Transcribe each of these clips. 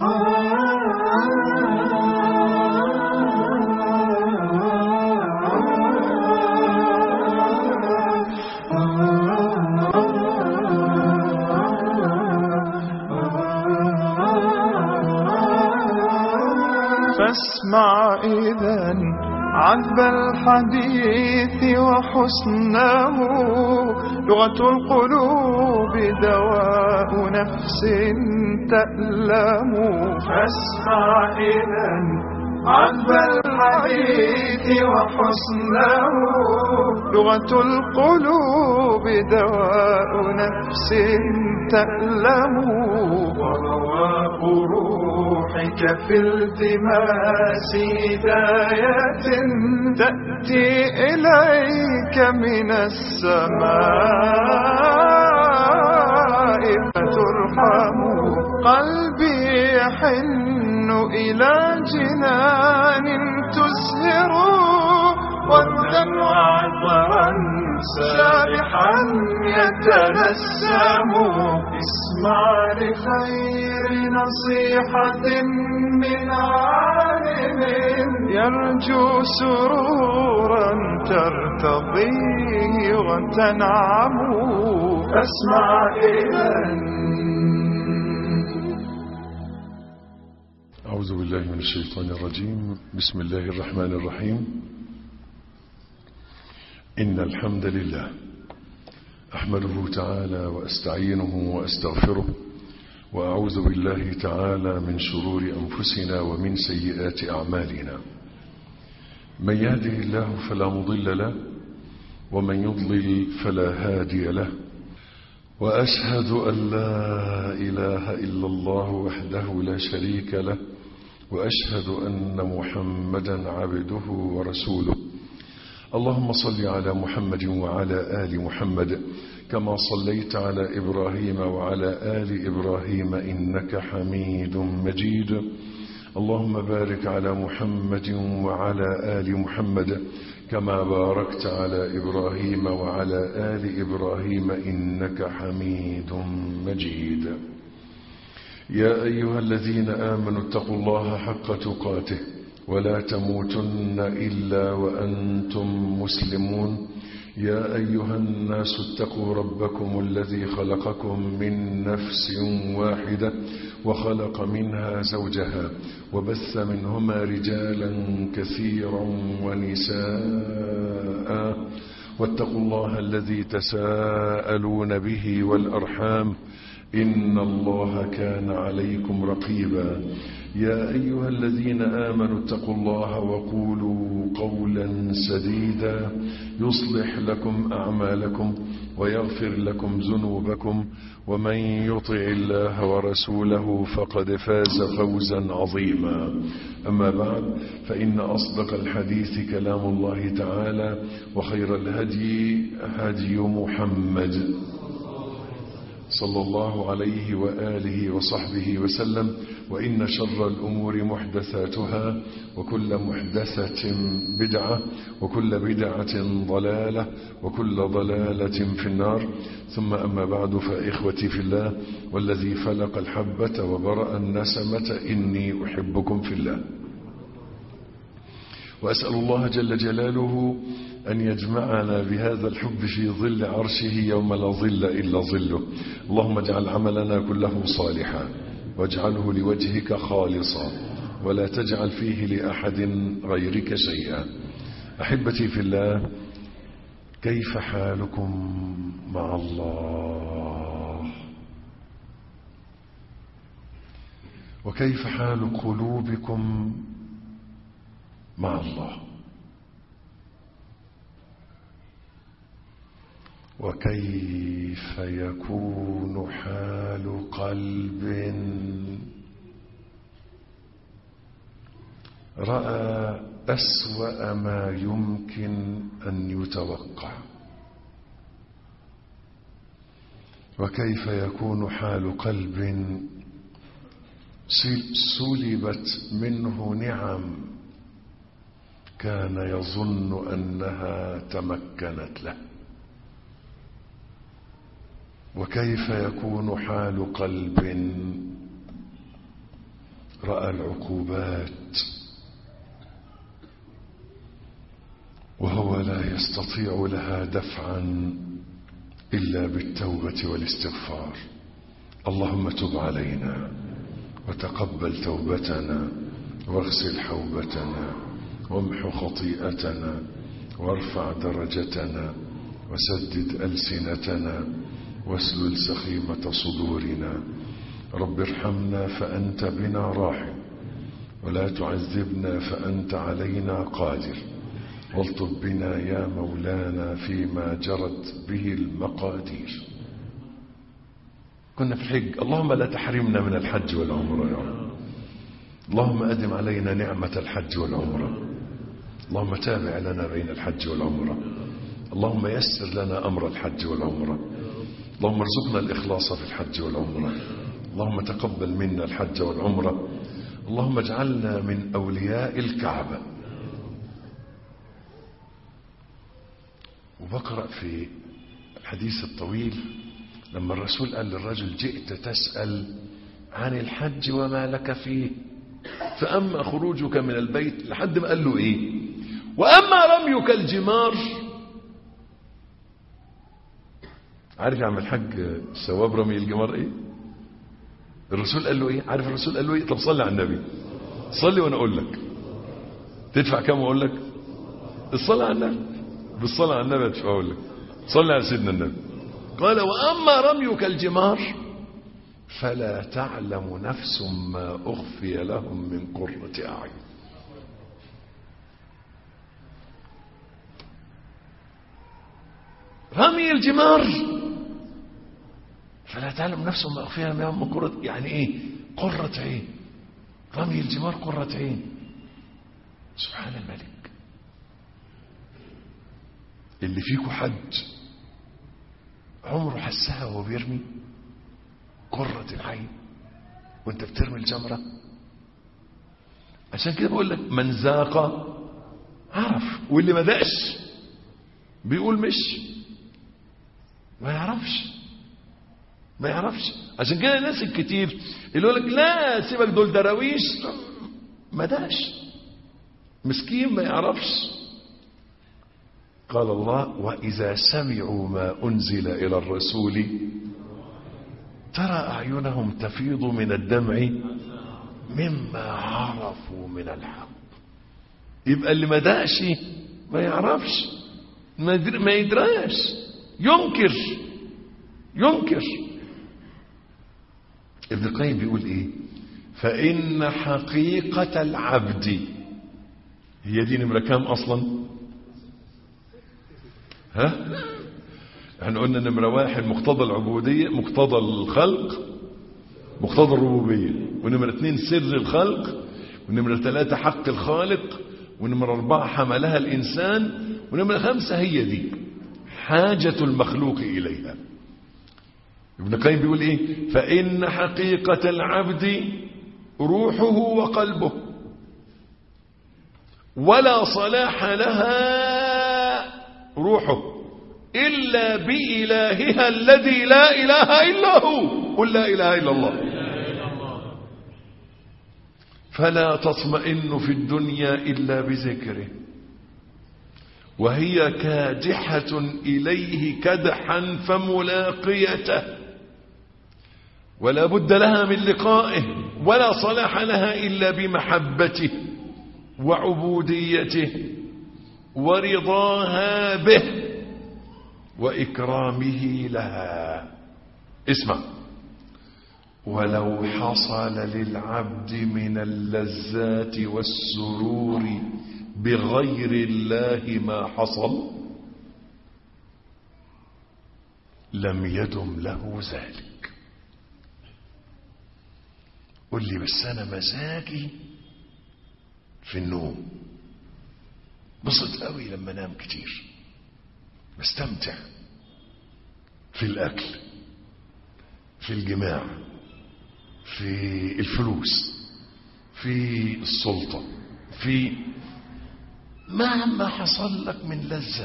فاسمع إذا عذب الحديث وحسنه لغة القلوب دواء نفس تألم فاسمع إذا عذب الحديث وحسنه لغة القلوب دواء نفس تألم ورواء روحك في التماس هداية تأتي إليك من السماء فترحم قلبي يحن إلى جنان تزهر وردا وعطرا سابحا يتنسم اسمع لخير نصيحة من عالم يرجو سرورا ترتضيه وتنعم فاسمع إذا أعوذ بالله من الشيطان الرجيم بسم الله الرحمن الرحيم إن الحمد لله أحمده تعالى وأستعينه وأستغفره وأعوذ بالله تعالى من شرور أنفسنا ومن سيئات أعمالنا من يهده الله فلا مضل له ومن يضلل فلا هادي له وأشهد أن لا إله إلا الله وحده لا شريك له وأشهد أن محمدا عبده ورسوله اللهم صل على محمد وعلى آل محمد كما صليت على إبراهيم وعلى آل إبراهيم إنك حميد مجيد اللهم بارك على محمد وعلى آل محمد كما باركت على إبراهيم وعلى آل إبراهيم إنك حميد مجيد يا أيها الذين آمنوا اتقوا الله حق تقاته ولا تموتن إلا وأنتم مسلمون يا أيها الناس اتقوا ربكم الذي خلقكم من نفس واحدة وخلق منها زوجها وبث منهما رجالا كثيرا ونساء واتقوا الله الذي تساءلون به والأرحام إن الله كان عليكم رقيبا يا أيها الذين آمنوا اتقوا الله وقولوا قولا سديدا يصلح لكم أعمالكم ويغفر لكم ذنوبكم ومن يطع الله ورسوله فقد فاز فوزا عظيما أما بعد فإن أصدق الحديث كلام الله تعالى وخير الهدي هدي محمد صلى الله عليه وآله وصحبه وسلم وإن شر الأمور محدثاتها وكل محدثة بدعة وكل بدعة ضلالة وكل ضلالة في النار ثم أما بعد فإخوتي في الله والذي فلق الحبة وبرأ النسمة إني أحبكم في الله وأسأل الله جل جلاله أن يجمعنا بهذا الحب في ظل عرشه يوم لا ظل إلا ظله اللهم اجعل عملنا كله صالحا واجعله لوجهك خالصا ولا تجعل فيه لأحد غيرك شيئا أحبتي في الله كيف حالكم مع الله وكيف حال قلوبكم مع الله وكيف يكون حال قلب رأى أسوأ ما يمكن أن يتوقع وكيف يكون حال قلب سلبت منه نعم كان يظن أنها تمكنت له وكيف يكون حال قلب رأى العقوبات وهو لا يستطيع لها دفعا إلا بالتوبة والاستغفار اللهم تب علينا وتقبل توبتنا واغسل حوبتنا وامح خطيئتنا وارفع درجتنا وسدد ألسنتنا واسلل سخيمة صدورنا رب ارحمنا فأنت بنا راحم ولا تعذبنا فأنت علينا قادر والطف بنا يا مولانا فيما جرت به المقادير كنا في الحج اللهم لا تحرمنا من الحج والعمرة يا رب اللهم أدم علينا نعمة الحج والعمرة اللهم تابع لنا بين الحج والعمرة اللهم يسر لنا أمر الحج والعمرة اللهم ارزقنا الإخلاص في الحج والعمرة اللهم تقبل منا الحج والعمرة اللهم اجعلنا من أولياء الكعبة وبقرأ في الحديث الطويل لما الرسول قال للرجل جئت تسأل عن الحج وما لك فيه فأما خروجك من البيت لحد ما قال له إيه وأما رميك الجمار عارف يا عم الحاج ثواب رمي الجمار إيه الرسول قال له إيه عارف الرسول قال له إيه طب صلي على النبي صلي وأنا أقول لك تدفع كم وأقول لك الصلاة على النبي بالصلاة على النبي أدفع أقول لك صلي على سيدنا النبي قال وأما رميك الجمار فلا تعلم نفس ما أخفي لهم من قرة أعين رمي الجمار فلا تعلم نفس ما أخفي لهم من قرة يعني إيه قرة عين رمي الجمار قرة عين سبحان الملك اللي فيكم حج عمره حسها وهو بيرمي قرة العين وانت بترمي الجمرة عشان كده بقول لك من ذاق عرف واللي ما دقش بيقول مش ما يعرفش ما يعرفش عشان كده الناس الكتير اللي يقول لك لا سيبك دول دراويش ما دقش مسكين ما يعرفش قال الله وإذا سمعوا ما أنزل إلى الرسول ترى أعينهم تفيض من الدمع مما عرفوا من الحق يبقى اللي ما دقش ما يعرفش ما يدراش ينكر ينكر ابن القيم بيقول ايه فإن حقيقة العبد هي دي نمرة كام أصلا ها احنا قلنا نمرة واحد مقتضى العبودية مقتضى الخلق مقتضى الربوبية ونمرة اثنين سر الخلق ونمرة ثلاثة حق الخالق ونمرة أربعة حملها الإنسان ونمرة خمسة هي دي حاجة المخلوق إليها ابن القيم بيقول ايه فإن حقيقة العبد روحه وقلبه ولا صلاح لها روحه إلا بإلهها الذي لا إله إلا هو قل لا إله إلا الله فلا تطمئن في الدنيا إلا بذكره وهي كادحة إليه كدحا فملاقيته ولا بد لها من لقائه ولا صلاح لها إلا بمحبته وعبوديته ورضاها به وإكرامه لها اسمع ولو حصل للعبد من اللذات والسرور بغير الله ما حصل لم يدم له ذلك قل لي بس انا مزاجي في النوم بسط قوي لما انام كتير بستمتع في الاكل في الجماع في الفلوس في السلطة في مهما حصل لك من لذة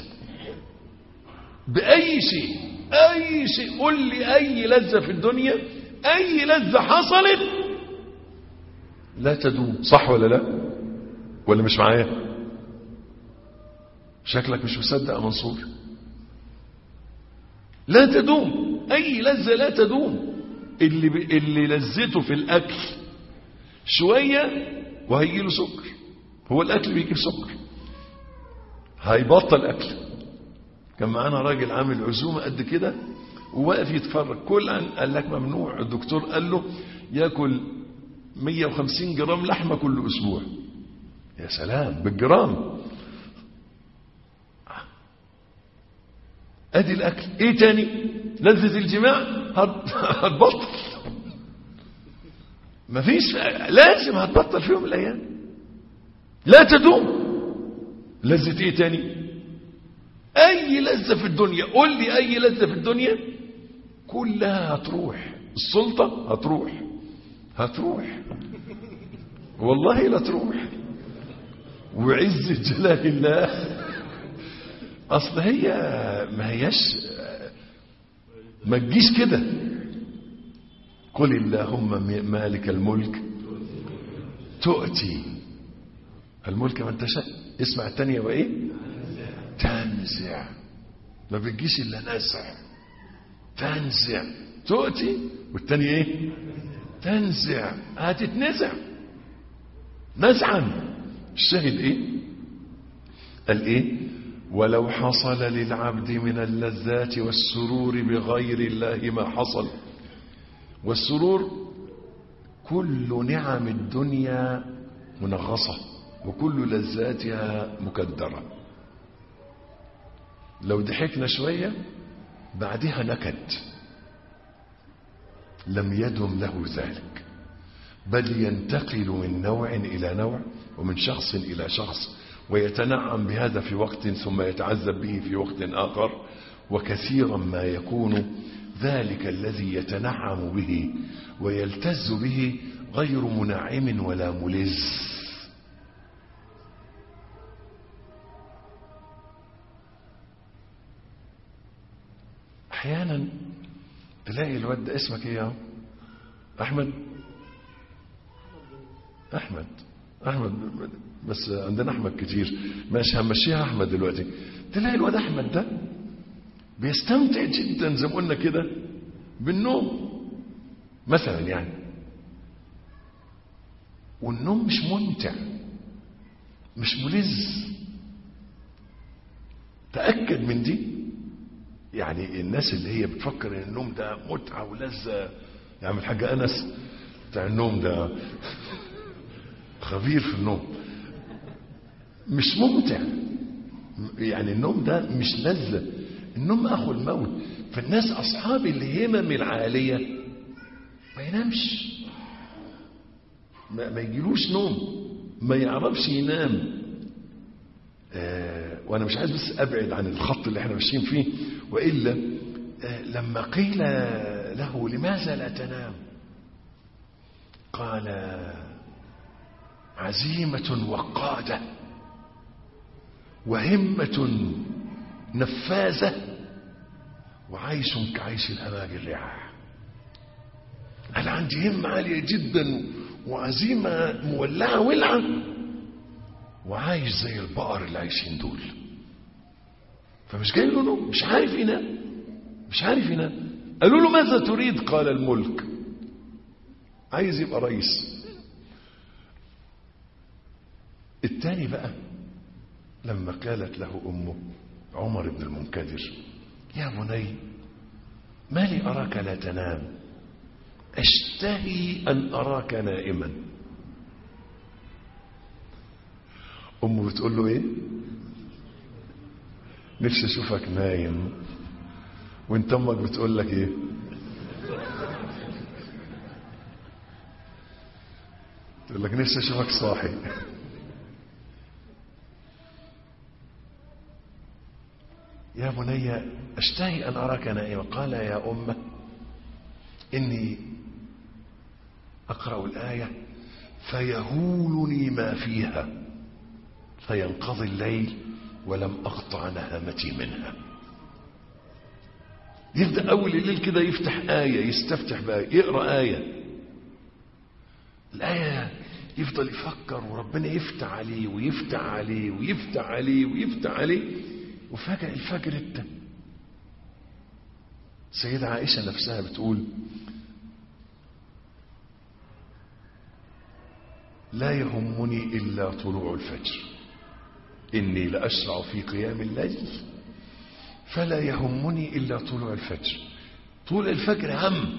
بأي شيء أي شيء قل لي أي لذة في الدنيا أي لذة حصلت لا تدوم صح ولا لا ولا مش معايا شكلك مش مصدق يا منصور لا تدوم اي لذة لا تدوم اللي, ب... اللي لذته في الاكل شوية وهيجي له سكر هو الاكل بيجيب سكر هيبطل اكل كان معانا راجل عامل عزومة قد كده وواقف يتفرج كل عن قال لك ممنوع الدكتور قال له ياكل 150 جرام لحمة كل اسبوع يا سلام بالجرام ادي الاكل ايه تاني لذة الجماع هت- هتبطل مفيش لازم هتبطل في يوم من الايام لا تدوم لذة ايه تاني اي لذة في الدنيا قول لي اي لذة في الدنيا كلها هتروح السلطة هتروح هتروح والله لا تروح وعز جلال الله اصل هي ما هياش ما تجيش كده قل اللهم مالك الملك تؤتي الملك من تشاء اسمع الثانية وايه تنزع ما بتجيش الا نزع تنزع تؤتي والثانية ايه تنزع هتتنزع نزعا الشاهد ايه قال ايه ولو حصل للعبد من اللذات والسرور بغير الله ما حصل والسرور كل نعم الدنيا منغصة وكل لذاتها مكدرة لو ضحكنا شوية بعدها نكد لم يدم له ذلك بل ينتقل من نوع إلى نوع ومن شخص إلى شخص ويتنعم بهذا في وقت ثم يتعذب به في وقت آخر وكثيرا ما يكون ذلك الذي يتنعم به ويلتز به غير منعم ولا ملز احيانا تلاقي الواد ده اسمك ايه يا احمد احمد احمد بس عندنا احمد كتير ماشي همشيها احمد دلوقتي تلاقي الواد احمد ده بيستمتع جدا زي ما قلنا كده بالنوم مثلا يعني والنوم مش ممتع مش ملز تأكد من دي يعني الناس اللي هي بتفكر ان النوم ده متعة ولذة يعني الحاج انس بتاع النوم ده خبير في النوم مش ممتع يعني النوم ده مش لذة النوم اخو الموت فالناس اصحاب الهمم العالية ما ينامش ما, ما يجيلوش نوم ما يعرفش ينام آه وانا مش عايز بس ابعد عن الخط اللي احنا ماشيين فيه والا آه لما قيل له لماذا لا تنام قال عزيمة وقادة وهمة نفاذة وعيش كعيش الأماج الرعاع أنا عندي همة عالية جدا وعزيمة مولعة ولعة وعايش زي البقر اللي عايشين دول فمش جاي له نوم مش عارف ينام مش عارف ينام قالوا له ماذا تريد قال الملك عايز يبقى رئيس التاني بقى لما قالت له أمه عمر بن المنكدر يا بني ما لي أراك لا تنام أشتهي أن أراك نائما أمه بتقول له إيه نفسي أشوفك نايم وانت أمك بتقول لك إيه تقول لك نفسي أشوفك صاحي يا بني أشتهي أن أراك نائما قال يا أمة إني أقرأ الآية فيهولني ما فيها فينقضي الليل ولم أقطع نهامتي منها يبدأ أول الليل كده يفتح آية يستفتح بآية يقرأ آية الآية يفضل يفكر وربنا يفتح عليه ويفتح عليه ويفتح عليه ويفتح عليه وفجأة الفجر ادى سيدة عائشة نفسها بتقول لا يهمني إلا طلوع الفجر إني لأشرع في قيام الليل فلا يهمني إلا طلوع الفجر طول الفجر هم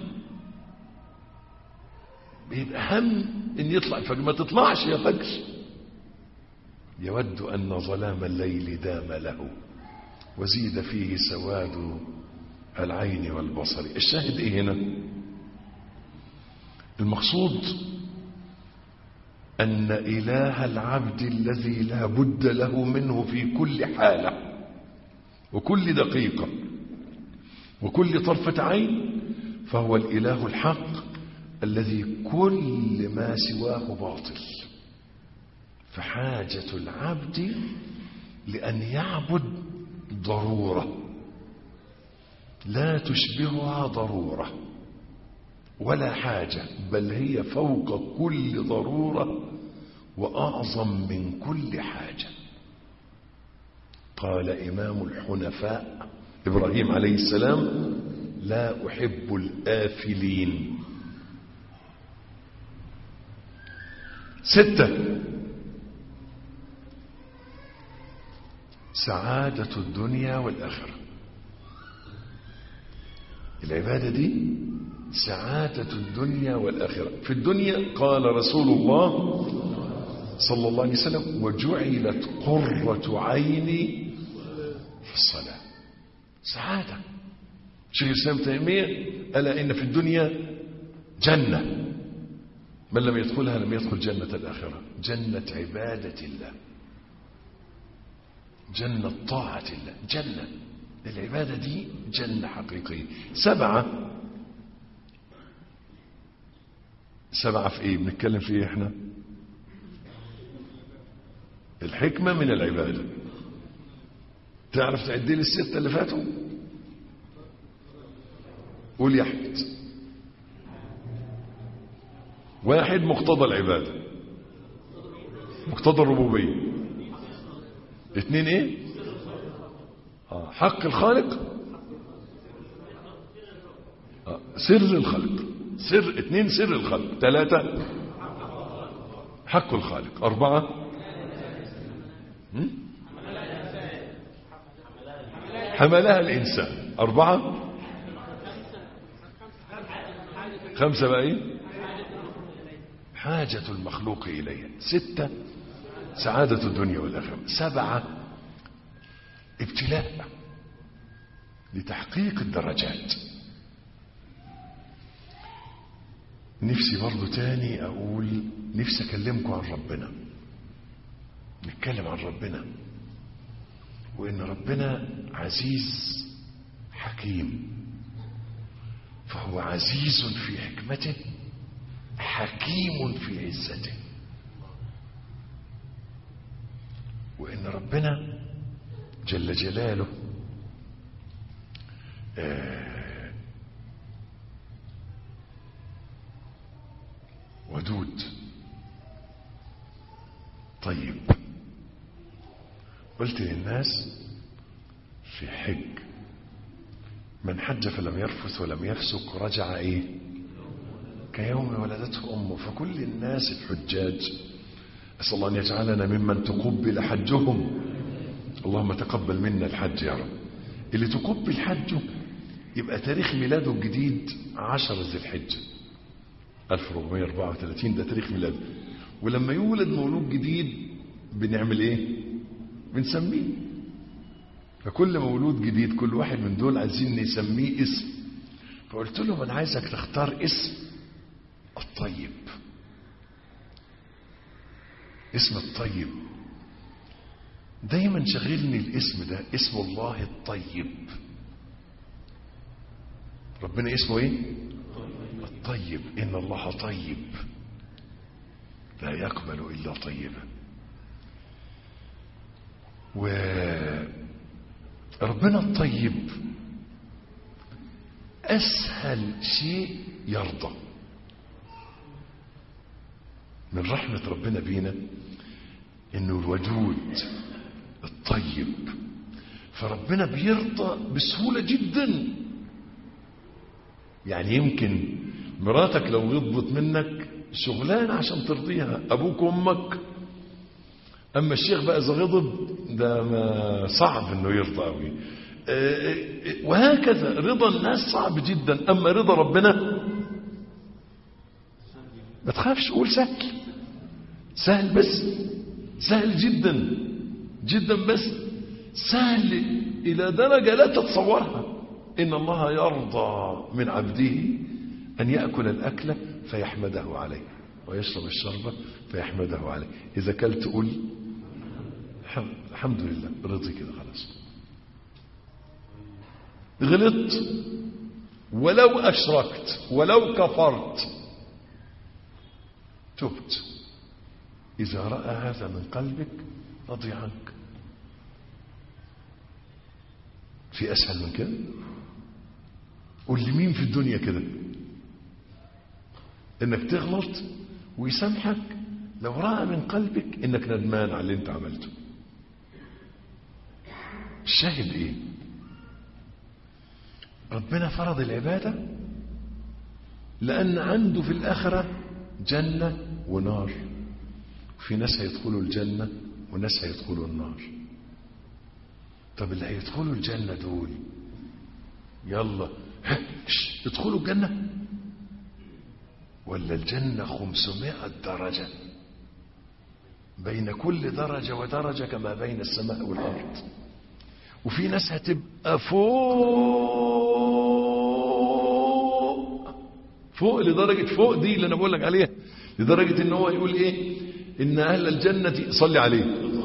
بيبقى هم إن يطلع الفجر ما تطلعش يا فجر يود أن ظلام الليل دام له وزيد فيه سواد العين والبصر الشاهد ايه هنا المقصود ان اله العبد الذي لا بد له منه في كل حالة وكل دقيقة وكل طرفة عين فهو الاله الحق الذي كل ما سواه باطل فحاجة العبد لأن يعبد ضروره لا تشبهها ضرورة ولا حاجة بل هي فوق كل ضرورة وأعظم من كل حاجة قال إمام الحنفاء إبراهيم عليه السلام لا أحب الآفلين ستة سعادة الدنيا والآخرة العبادة دي سعادة الدنيا والآخرة في الدنيا قال رسول الله صلى الله عليه وسلم وجعلت قرة عيني في الصلاة سعادة شيخ الإسلام تيمية ألا إن في الدنيا جنة من لم يدخلها لم يدخل جنة الآخرة جنة عبادة الله جنة طاعة الله جنة العبادة دي جنة حقيقية سبعة سبعة في ايه بنتكلم في ايه احنا الحكمة من العبادة تعرف تعدي لي الستة اللي فاتوا قول يا احمد واحد مقتضى العبادة مقتضى الربوبية اثنين ايه آه. حق الخالق آه. سر الخلق سر اثنين سر الخلق ثلاثة حق الخالق أربعة هم؟ حملها الإنسان أربعة خمسة بقى إيه حاجة المخلوق إليها ستة سعادة الدنيا والآخرة سبعة ابتلاء لتحقيق الدرجات نفسي برضو تاني أقول نفسي أكلمكم عن ربنا نتكلم عن ربنا وإن ربنا عزيز حكيم فهو عزيز في حكمته حكيم في عزته وإن ربنا جل جلاله آه ودود طيب قلت للناس في حج من حج فلم يرفث ولم يفسق رجع ايه كيوم ولدته امه فكل الناس الحجاج اسال الله ان يجعلنا ممن تقبل حجهم اللهم تقبل منا الحج يا رب اللي تقبل حجه يبقى تاريخ ميلاده الجديد 10 ذي الحجه 1434 ده تاريخ ميلاده ولما يولد مولود جديد بنعمل ايه بنسميه فكل مولود جديد كل واحد من دول عايزين نسميه اسم فقلت لهم انا عايزك تختار اسم الطيب اسم الطيب دايما شغلني الاسم ده اسم الله الطيب ربنا اسمه ايه الطيب ان الله طيب لا يقبل الا طيبا وربنا الطيب اسهل شيء يرضى من رحمة ربنا بينا انه الودود الطيب فربنا بيرضى بسهولة جدا يعني يمكن مراتك لو غضبت منك شغلانة عشان ترضيها ابوك وامك اما الشيخ بقى اذا غضب ده ما صعب انه يرضى قوي وهكذا رضا الناس صعب جدا اما رضا ربنا ما تخافش قول سهل سهل بس سهل جدا جدا بس سهل الى درجه لا تتصورها ان الله يرضى من عبده ان ياكل الاكله فيحمده عليه ويشرب الشربه فيحمده عليه اذا كلت قل الحمد لله رضي كده خلاص غلطت ولو أشركت ولو كفرت تبت إذا رأى هذا من قلبك رضي عنك في أسهل من كده قول لي مين في الدنيا كده انك تغلط ويسامحك لو رأى من قلبك انك ندمان على اللي انت عملته الشاهد ايه ربنا فرض العبادة لأن عنده في الآخرة جنة ونار في ناس هيدخلوا الجنة وناس هيدخلوا النار طب اللي هيدخلوا الجنة دول يلا ادخلوا الجنة ولا الجنة خمسمائة درجة بين كل درجة ودرجة كما بين السماء والأرض وفي ناس هتبقى فوق فوق لدرجة فوق دي اللي انا بقول لك عليها لدرجة ان هو يقول ايه ان اهل الجنة صلي عليه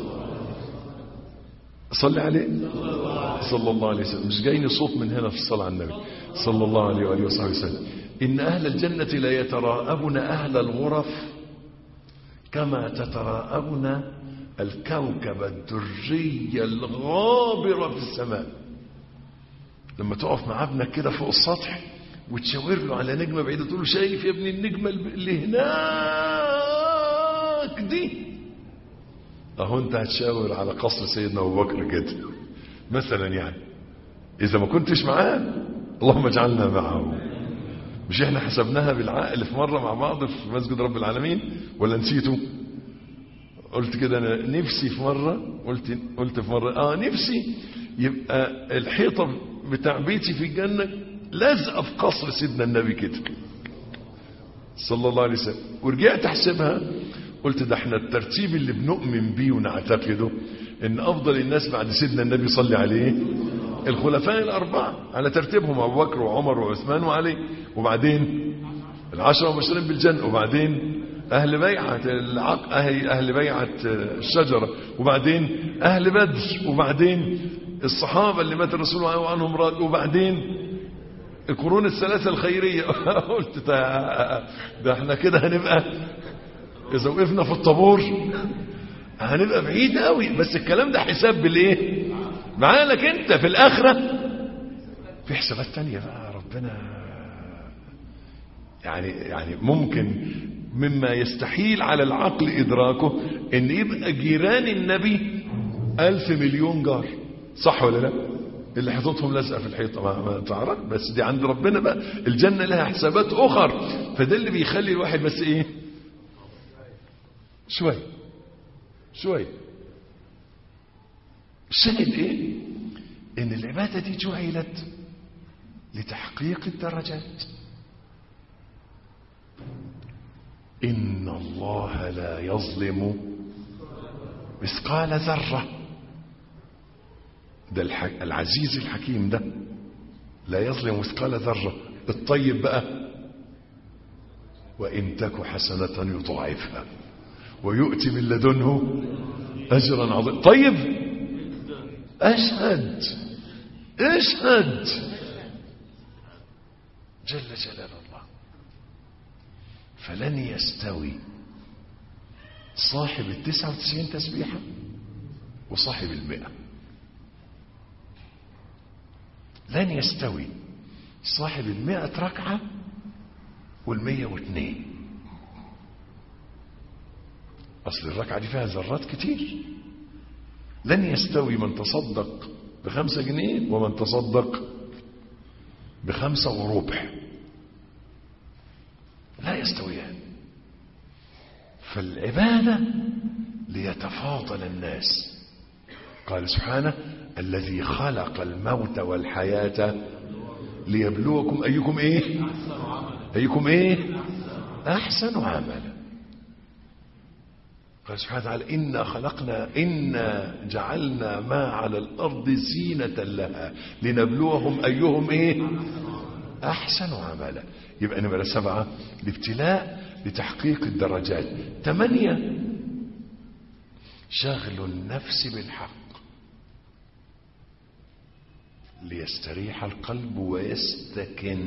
صلي عليه صلى الله عليه وسلم مش جايني صوت من هنا في الصلاة على النبي صلى الله عليه وآله وصحبه وسلم إن أهل الجنة لا يتراءبون أهل الغرف كما تتراءبون الكوكب الدري الغابرة في السماء لما تقف مع ابنك كده فوق السطح وتشاور له على نجمة بعيدة تقول له شايف يا ابني النجمة اللي هناك دي اهو انت هتشاور على قصر سيدنا ابو بكر كده مثلا يعني اذا ما كنتش معاه اللهم اجعلنا معه مش احنا حسبناها بالعقل في مرة مع بعض في مسجد رب العالمين ولا نسيته قلت كده انا نفسي في مرة قلت قلت في مرة اه نفسي يبقى الحيطة بتاع بيتي في الجنة لازقة في قصر سيدنا النبي كده صلى الله عليه وسلم ورجعت احسبها قلت ده احنا الترتيب اللي بنؤمن بيه ونعتقده ان افضل الناس بعد سيدنا النبي صلى عليه الخلفاء الاربعه على ترتيبهم ابو بكر وعمر وعثمان وعلي وبعدين العشره المبشرين بالجنه وبعدين اهل بيعه العق اهل اهل بيعه الشجره وبعدين اهل بدر وبعدين الصحابه اللي مات الرسول عنهم راض وبعدين القرون الثلاثه الخيريه قلت ده, ده احنا كده هنبقى اذا وقفنا في الطابور هنبقى بعيد قوي بس الكلام ده حساب بالايه معاك انت في الاخره في حسابات تانية بقى ربنا يعني يعني ممكن مما يستحيل على العقل ادراكه ان يبقى جيران النبي الف مليون جار صح ولا لا اللي حيطتهم لازقه في الحيطه ما, ما تعرف بس دي عند ربنا بقى الجنه لها حسابات اخر فده اللي بيخلي الواحد بس ايه شوي شوي الشاهد ايه ان العباده دي جعلت لتحقيق الدرجات ان الله لا يظلم مثقال ذره ده العزيز الحكيم ده لا يظلم مثقال ذره الطيب بقى وان تك حسنه يضاعفها ويؤتي من لدنه أجرا عظيما طيب أشهد اشهد جل جلال الله فلن يستوي صاحب التسعة وتسعين تسبيحة وصاحب المئة لن يستوي صاحب المئة ركعة والمية واثنين أصل الركعة دي فيها ذرات كتير لن يستوي من تصدق بخمسة جنيه ومن تصدق بخمسة وربع لا يستويان فالعبادة ليتفاضل الناس قال سبحانه الذي خلق الموت والحياة ليبلوكم أيكم إيه أيكم إيه أحسن عملا قال سبحانه وتعالى إنا خلقنا إنا جعلنا ما على الأرض زينة لها لنبلوهم أيهم إيه أحسن عملا يبقى نمرة سبعة الابتلاء لتحقيق الدرجات ثمانية شغل النفس بالحق ليستريح القلب ويستكن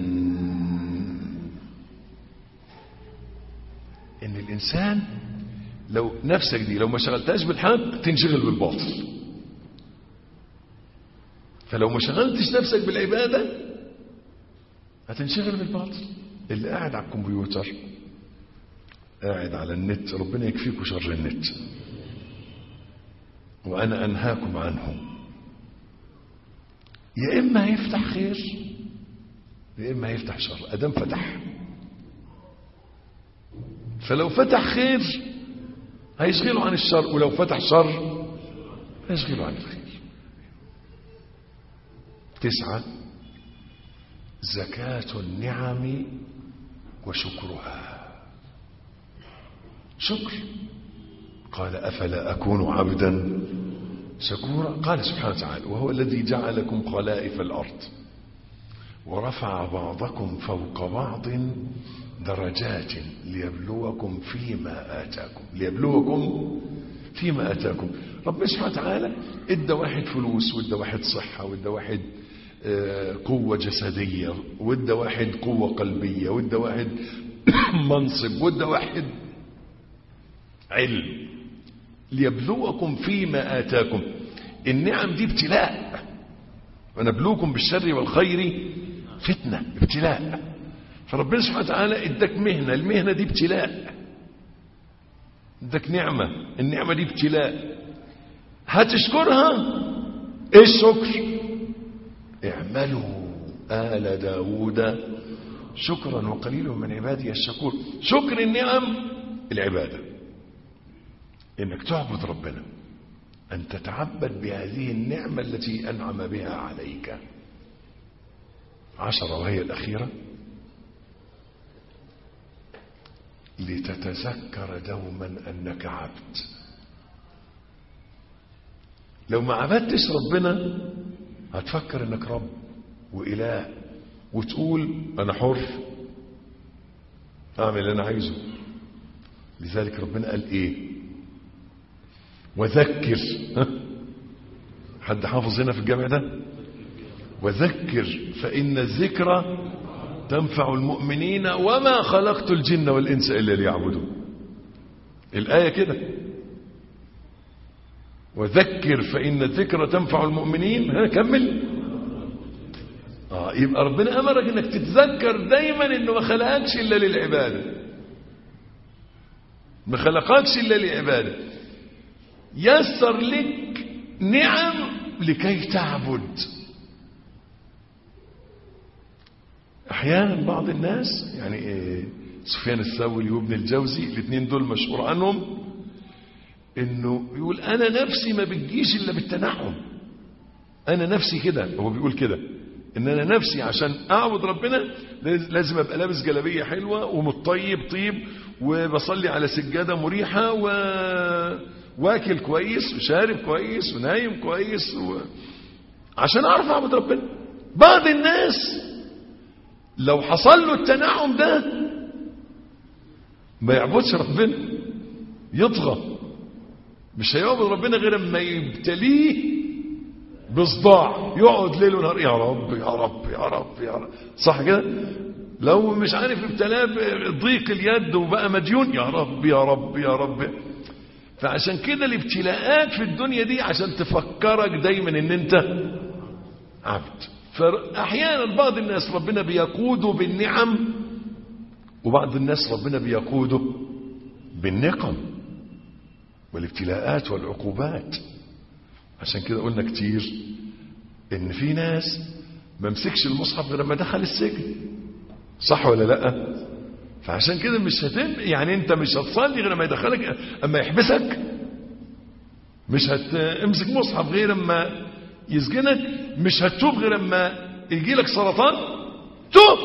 ان الانسان لو نفسك دي لو ما شغلتهاش بالحق تنشغل بالباطل فلو ما شغلتش نفسك بالعبادة هتنشغل بالباطل اللي قاعد على الكمبيوتر قاعد على النت ربنا يكفيكم شر النت وأنا أنهاكم عنه يا إما هيفتح خير يا إما هيفتح شر أدام فتح فلو فتح خير هيشغله عن الشر ولو فتح شر هيشغله عن الخير تسعة زكاة النعم وشكرها شكر قال أفلا أكون عبدا شكورا قال سبحانه وتعالى وهو الذي جعلكم خلائف الأرض ورفع بعضكم فوق بعض درجات ليبلوكم فيما آتاكم ليبلوكم فيما آتاكم ربنا سبحانه وتعالى ادى واحد فلوس وادى واحد صحة وادى واحد قوة جسدية وادى واحد قوة قلبية وادى واحد منصب وادى واحد علم ليبلوكم فيما آتاكم النعم دي ابتلاء ونبلوكم بالشر والخير فتنة ابتلاء فربنا سبحانه وتعالى اداك مهنة المهنة دي ابتلاء اداك نعمة النعمة دي ابتلاء هتشكرها ايه الشكر اعملوا آل داود شكرا وقليل من عبادي الشكور شكر النعم العبادة انك تعبد ربنا ان تتعبد بهذه النعمة التي انعم بها عليك عشرة وهي الاخيرة لتتذكر دوما انك عبد لو ما عبدتش ربنا هتفكر انك رب واله وتقول انا حر اعمل اللي انا عايزه لذلك ربنا قال ايه وذكر ها؟ حد حافظ هنا في الجامع ده وذكر فان الذكرى تنفع المؤمنين وما خلقت الجن والانس الا ليعبدون الايه كده وذكر فإن الذكرى تنفع المؤمنين ها كمل آه يبقى ربنا أمرك أنك تتذكر دايما أنه ما خلقكش إلا للعبادة ما خلقكش إلا للعبادة يسر لك نعم لكي تعبد أحيانا بعض الناس يعني إيه سفيان الثوري وابن الجوزي الاثنين دول مشهور عنهم انه يقول انا نفسي ما بتجيش الا بالتنعم انا نفسي كده هو بيقول كده ان انا نفسي عشان اعبد ربنا لازم ابقى لابس جلابيه حلوه ومتطيب طيب وبصلي على سجاده مريحه و... واكل كويس وشارب كويس ونايم كويس و... عشان اعرف اعبد ربنا بعض الناس لو حصل له التنعم ده ما يعبدش ربنا يطغى مش هيعبد ربنا غير اما يبتليه بصداع يقعد ليل ونهار يا رب يا رب يا رب يا رب صح كده لو مش عارف ابتلاه بضيق اليد وبقى مديون يا رب يا رب يا رب فعشان كده الابتلاءات في الدنيا دي عشان تفكرك دايما ان انت عبد فاحيانا بعض الناس ربنا بيقوده بالنعم وبعض الناس ربنا بيقوده بالنقم والابتلاءات والعقوبات عشان كده قلنا كتير ان في ناس ما مسكش المصحف غير لما دخل السجن صح ولا لا فعشان كده مش هتم يعني انت مش هتصلي غير لما يدخلك اما يحبسك مش هتمسك مصحف غير لما يسجنك مش هتتوب غير لما يجي لك سرطان توب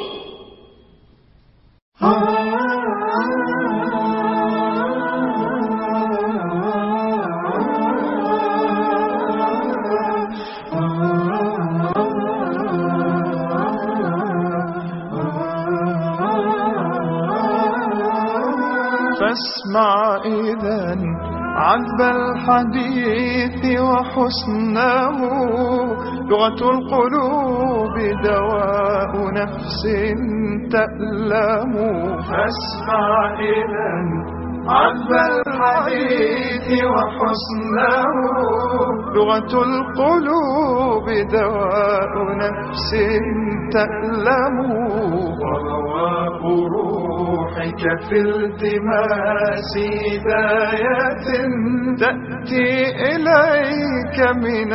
فاسمع إذا عذب الحديث وحسنه لغة القلوب دواء نفس تألم فاسمع إذا عذب الحديث وحسنه لغة القلوب دواء نفس تألم ورواء روحك في التماس هداية تأتي إليك من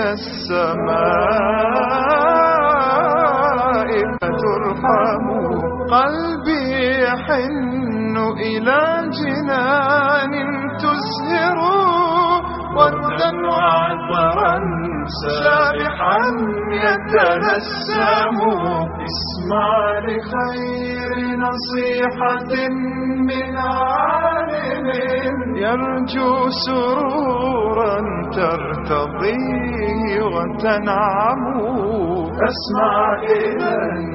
السماء فترحم قلبي يحن إلى جنان تزهر ودا وعطرا سابحا يتنسم اسمع لخير نصيحة من عالم يرجو سرورا ترتضيه وتنعم اسمع إذا